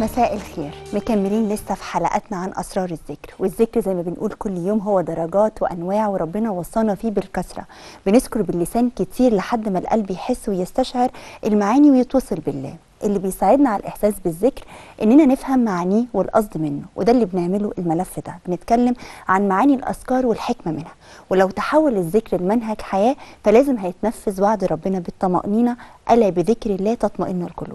مساء الخير مكملين لسه في حلقاتنا عن اسرار الذكر والذكر زي ما بنقول كل يوم هو درجات وانواع وربنا وصانا فيه بالكثره بنذكر باللسان كتير لحد ما القلب يحس ويستشعر المعاني ويتوصل بالله اللي بيساعدنا على الاحساس بالذكر اننا نفهم معانيه والقصد منه وده اللي بنعمله الملف ده بنتكلم عن معاني الاذكار والحكمه منها ولو تحول الذكر لمنهج حياه فلازم هيتنفذ وعد ربنا بالطمانينه الا بذكر الله تطمئن القلوب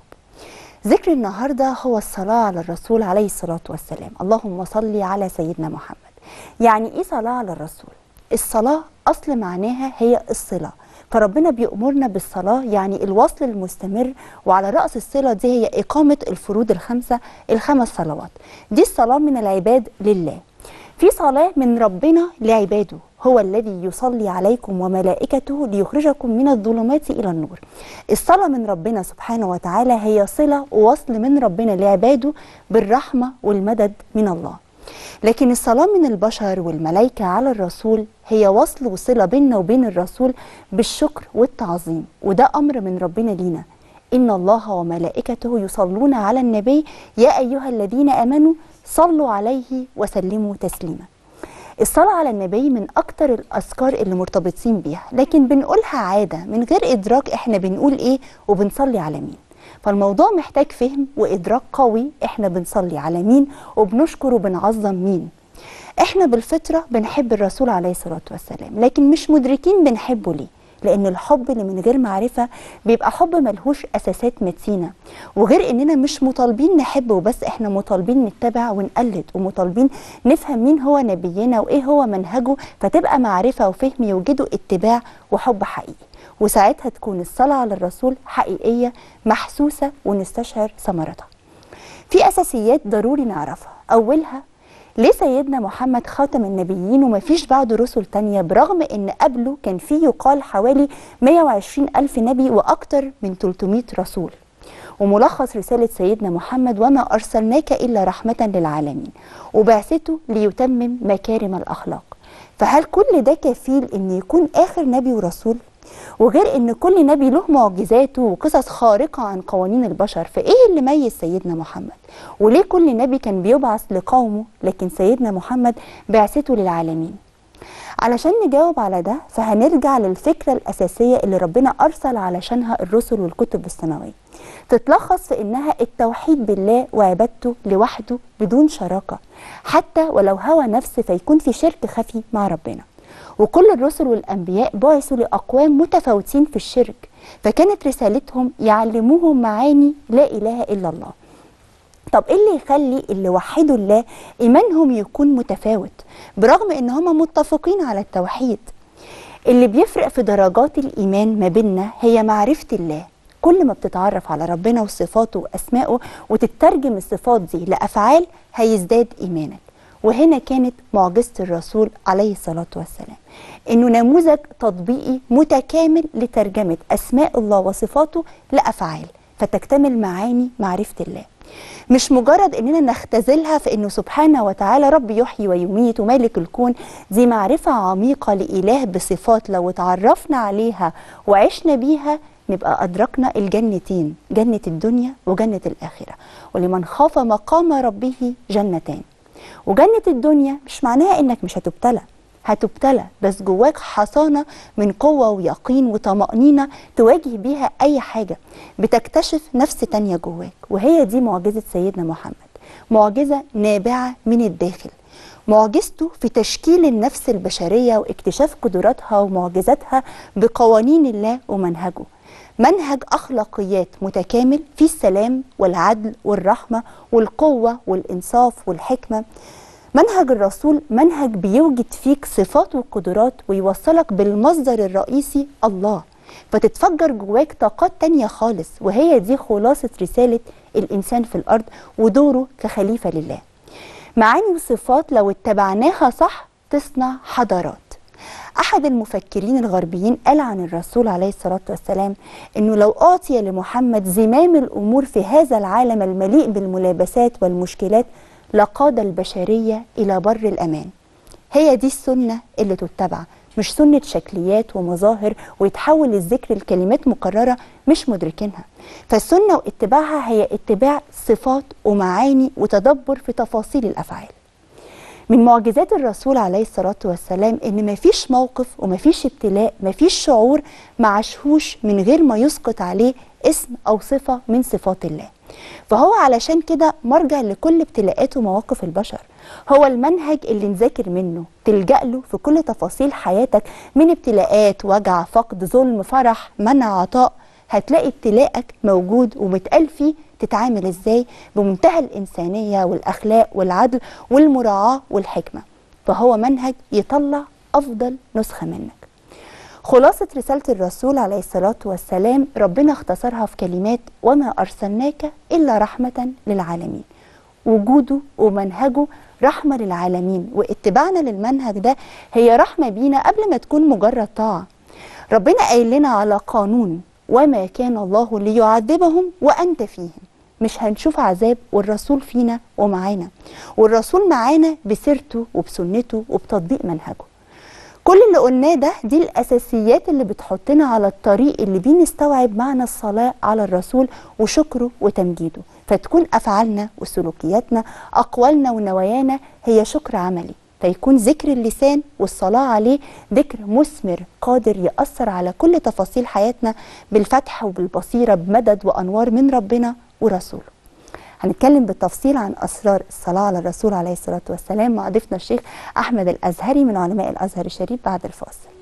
ذكر النهارده هو الصلاة على الرسول عليه الصلاة والسلام اللهم صل على سيدنا محمد يعني ايه صلاة على الرسول الصلاة أصل معناها هي الصلة فربنا بيأمرنا بالصلاة يعني الوصل المستمر وعلى رأس الصلة دي هي إقامة الفروض الخمسة الخمس صلوات دي الصلاة من العباد لله في صلاة من ربنا لعباده هو الذي يصلي عليكم وملائكته ليخرجكم من الظلمات إلى النور الصلاة من ربنا سبحانه وتعالى هي صلة ووصل من ربنا لعباده بالرحمة والمدد من الله لكن الصلاة من البشر والملائكة على الرسول هي وصل وصلة بيننا وبين الرسول بالشكر والتعظيم وده أمر من ربنا لينا إن الله وملائكته يصلون على النبي يا أيها الذين آمنوا صلوا عليه وسلموا تسليما الصلاة على النبي من أكتر الأذكار اللي مرتبطين بيها لكن بنقولها عادة من غير إدراك إحنا بنقول إيه وبنصلي على مين فالموضوع محتاج فهم وإدراك قوي إحنا بنصلي على مين وبنشكر وبنعظم مين إحنا بالفطرة بنحب الرسول عليه الصلاة والسلام لكن مش مدركين بنحبه ليه لان الحب اللي من غير معرفه بيبقى حب ملهوش اساسات متينه وغير اننا مش مطالبين نحب وبس احنا مطالبين نتبع ونقلد ومطالبين نفهم مين هو نبينا وايه هو منهجه فتبقى معرفه وفهم يوجدوا اتباع وحب حقيقي وساعتها تكون الصلاه على الرسول حقيقيه محسوسه ونستشعر ثمرتها في اساسيات ضروري نعرفها اولها ليه سيدنا محمد خاتم النبيين ومفيش بعده رسل تانية برغم ان قبله كان في يقال حوالي 120 ألف نبي وأكتر من 300 رسول وملخص رسالة سيدنا محمد وما أرسلناك إلا رحمة للعالمين وبعثته ليتمم مكارم الأخلاق فهل كل ده كفيل أن يكون آخر نبي ورسول؟ وغير ان كل نبي له معجزاته وقصص خارقه عن قوانين البشر فايه اللي ميز سيدنا محمد وليه كل نبي كان بيبعث لقومه لكن سيدنا محمد بعثته للعالمين علشان نجاوب على ده فهنرجع للفكره الاساسيه اللي ربنا ارسل علشانها الرسل والكتب السماويه تتلخص في انها التوحيد بالله وعبادته لوحده بدون شراكه حتى ولو هوى نفس فيكون في شرك خفي مع ربنا وكل الرسل والأنبياء بعثوا لأقوام متفاوتين في الشرك فكانت رسالتهم يعلموهم معاني لا إله إلا الله طب ايه اللي يخلي اللي وحدوا الله ايمانهم يكون متفاوت برغم ان هم متفقين على التوحيد اللي بيفرق في درجات الايمان ما بيننا هي معرفه الله كل ما بتتعرف على ربنا وصفاته واسمائه وتترجم الصفات دي لافعال هيزداد ايمانك وهنا كانت معجزة الرسول عليه الصلاة والسلام إنه نموذج تطبيقي متكامل لترجمة أسماء الله وصفاته لأفعال فتكتمل معاني معرفة الله مش مجرد اننا نختزلها في انه سبحانه وتعالى رب يحيي ويميت ومالك الكون دي معرفه عميقه لاله بصفات لو اتعرفنا عليها وعشنا بيها نبقى أدركنا الجنتين جنة الدنيا وجنة الآخرة ولمن خاف مقام ربه جنتان وجنة الدنيا مش معناها انك مش هتبتلى هتبتلى بس جواك حصانة من قوة ويقين وطمأنينة تواجه بيها أي حاجة بتكتشف نفس تانية جواك وهي دي معجزة سيدنا محمد معجزة نابعة من الداخل معجزته في تشكيل النفس البشرية واكتشاف قدراتها ومعجزاتها بقوانين الله ومنهجه منهج اخلاقيات متكامل فيه السلام والعدل والرحمه والقوه والانصاف والحكمه منهج الرسول منهج بيوجد فيك صفات وقدرات ويوصلك بالمصدر الرئيسي الله فتتفجر جواك طاقات تانية خالص وهي دي خلاصة رسالة الإنسان في الأرض ودوره كخليفة لله معاني وصفات لو اتبعناها صح تصنع حضارات أحد المفكرين الغربيين قال عن الرسول عليه الصلاة والسلام أنه لو أعطي لمحمد زمام الأمور في هذا العالم المليء بالملابسات والمشكلات لقاد البشرية إلى بر الأمان هي دي السنة اللي تتبع مش سنة شكليات ومظاهر ويتحول الذكر لكلمات مكررة مش مدركينها فالسنة واتباعها هي اتباع صفات ومعاني وتدبر في تفاصيل الأفعال من معجزات الرسول عليه الصلاة والسلام إن مفيش موقف ومفيش ابتلاء مفيش شعور ما عاشهوش من غير ما يسقط عليه اسم أو صفة من صفات الله فهو علشان كده مرجع لكل ابتلاءات ومواقف البشر هو المنهج اللي نذاكر منه تلجأ له في كل تفاصيل حياتك من ابتلاءات وجع فقد ظلم فرح منع عطاء هتلاقي ابتلاءك موجود ومتقال فيه تتعامل ازاي بمنتهى الإنسانية والأخلاق والعدل والمراعاة والحكمة فهو منهج يطلع أفضل نسخة منك خلاصة رسالة الرسول عليه الصلاة والسلام ربنا اختصرها في كلمات وما أرسلناك إلا رحمة للعالمين وجوده ومنهجه رحمة للعالمين واتباعنا للمنهج ده هي رحمة بينا قبل ما تكون مجرد طاعة ربنا قايل لنا على قانون وما كان الله ليعذبهم وأنت فيهم مش هنشوف عذاب والرسول فينا ومعانا والرسول معانا بسيرته وبسنته وبتطبيق منهجه كل اللي قلناه ده دي الاساسيات اللي بتحطنا على الطريق اللي بيه نستوعب معنى الصلاه على الرسول وشكره وتمجيده فتكون افعالنا وسلوكياتنا اقوالنا ونوايانا هي شكر عملي فيكون ذكر اللسان والصلاه عليه ذكر مثمر قادر ياثر على كل تفاصيل حياتنا بالفتح وبالبصيره بمدد وانوار من ربنا ورسوله هنتكلم بالتفصيل عن اسرار الصلاه على الرسول عليه الصلاه والسلام مع ضيفنا الشيخ احمد الازهري من علماء الازهر الشريف بعد الفاصل